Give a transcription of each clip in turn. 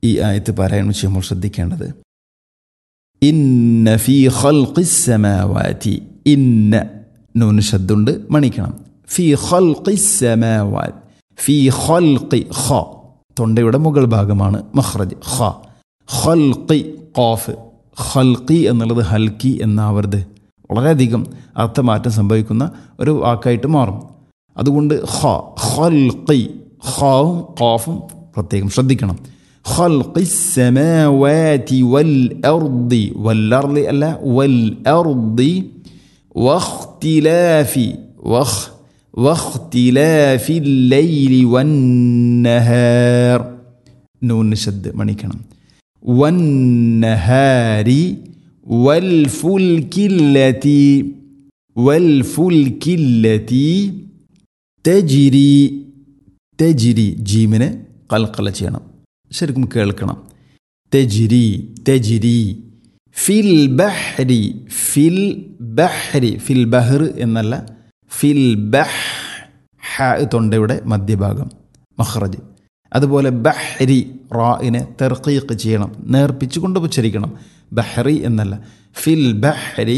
ഈ ആയത്ത് പാരായണം ചെയ്യുമ്പോൾ ശ്രദ്ധിക്കേണ്ടത് ഇന്ന ഫി ഖൽഖിസ്സമാവാതി ഇന്ന നൂന് ശബ്ദുണ്ട് മണിക്കണം ഫി ഖൽഖിസ്സമാവാത് ഫി ഖൽഖി ഖ തൊണ്ടയുടെ മുകൾ ഭാഗമാണ് മഖ്റജ് ഖ ഖൽഖി ഖാഫ് ഖൽഖി എന്നുള്ളത് ഹൽക്കി എന്നാവരുത് വളരെയധികം അർത്ഥമാറ്റം സംഭവിക്കുന്ന ഒരു വാക്കായിട്ട് മാറും അതുകൊണ്ട് ഖ ഖൽഖി ഖാവും ഖാഫും പ്രത്യേകം ശ്രദ്ധിക്കണം خلق السماوات والأرض والأرض ألا والأرض واختلاف وخ واختلاف الليل والنهار نون شد مണിക്കണം والنهار والفلك التي والفلك التي تجري تجري ജീമിനെ കൽക്കല ചെയ്യണം ശരിക്കും കേൾക്കണം തെജിരി തെജിരി ഫിൽ ബഹ്രി ഫിൽ ബഹ്രി ഫിൽ ബഹ്ർ എന്നല്ല ഫിൽ ബഹ് ഹ തൊണ്ടയുടെ മധ്യഭാഗം മഹ്റജ് അതുപോലെ ബഹ്രി റായിനെ തെർക്കീക്ക് ചെയ്യണം നേർപ്പിച്ചുകൊണ്ട് ഉച്ചരിക്കണം ബഹ്റി എന്നല്ല ഫിൽ ബഹ്രി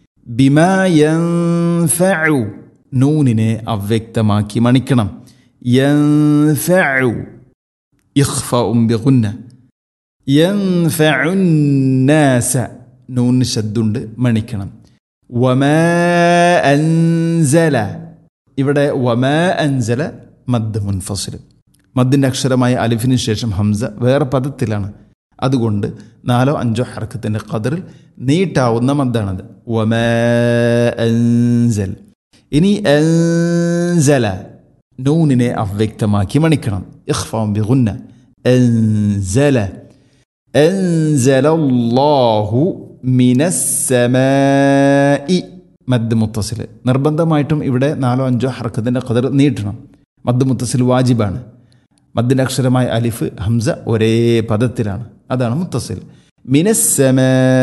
ബിമായു നൂനിനെ അവ്യക്തമാക്കി മണിക്കണം യൻഫഉ إخفاء بغنة ينفع الناس نون شدുണ്ട് മണിക്കണം وما أنزل ഇവിടെ വമാ അൻസല മദ് മുൻഫസിൽ മദ്ദിൻ്റെ അക്ഷരമായ അലിഫിന് ശേഷം ഹംസ വേറെ പദത്തിലാണ് അതുകൊണ്ട് നാലോ അഞ്ചോ ഹർക്കത്തിൻ്റെ കതിറിൽ നീട്ടാവുന്ന മദ്ദാണത് വമാ അൻസൽ ഇനി അൻസല നൂനിനെ അവ്യക്തമാക്കി മണിക്കണം ഇഖ്ഫാം ബിഗുന്ന أنزل أنزل الله من السماء മദ് മുത്തസിൽ നിർബന്ധമായിട്ടും ഇവിടെ നാലോ അഞ്ചോ ഹർക്കത്തിൻ്റെ കതിർ നീട്ടണം മദ് മുത്തസിൽ വാജിബാണ് മദ്ദിൻ്റെ അക്ഷരമായ അലിഫ് ഹംസ ഒരേ പദത്തിലാണ് അതാണ് മുത്തസിൽ മിനസ്സമ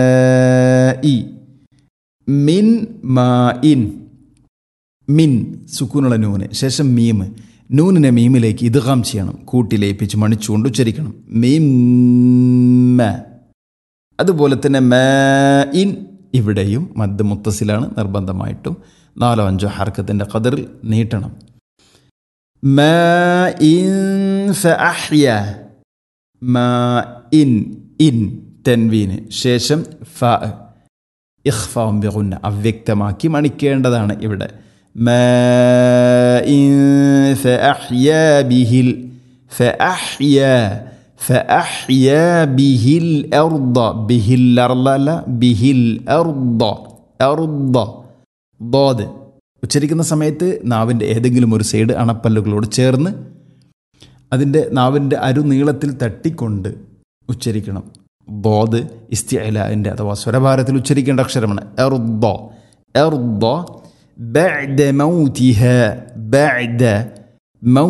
മിൻ മാ ഇൻ മിൻ സുക്കൂനുള്ള നൂന് ശേഷം മീമ് നൂനിനെ മീമിലേക്ക് ഇതുകാം ചെയ്യണം കൂട്ടിലേപ്പിച്ച് മണിച്ചുകൊണ്ട് ഉച്ചരിക്കണം മീമ അതുപോലെ തന്നെ മ ഇൻ ഇവിടെയും മദ് മുത്തസിലാണ് നിർബന്ധമായിട്ടും നാലോ അഞ്ചോ ഹർക്കത്തിൻ്റെ കതിറിൽ നീട്ടണം മ ഇൻ ഫഅഹ്യ മ ഇൻ ഇൻ തെൻവീന് ശേഷം ഫ ഇഖ്ഫാം ബിഗുന്ന അവ്യക്തമാക്കി മണിക്കേണ്ടതാണ് ഇവിടെ ماء فأحيا به ال... فأحيا فأحيا به الأرض به الأرض لا به الأرض أرض ضاد ഉച്ചരിക്കുന്ന സമയത്ത് നാവിൻ്റെ ഏതെങ്കിലും ഒരു സൈഡ് അണപ്പല്ലുകളോട് ചേർന്ന് അതിൻ്റെ നാവിൻ്റെ അരുനീളത്തിൽ തട്ടിക്കൊണ്ട് ഉച്ചരിക്കണം ബോദ് ഇസ്തിഅലിൻ്റെ അഥവാ സ്വരഭാരത്തിൽ ഉച്ചരിക്കേണ്ട അക്ഷരമാണ് എർദ എർദ بعد موتها بعد موت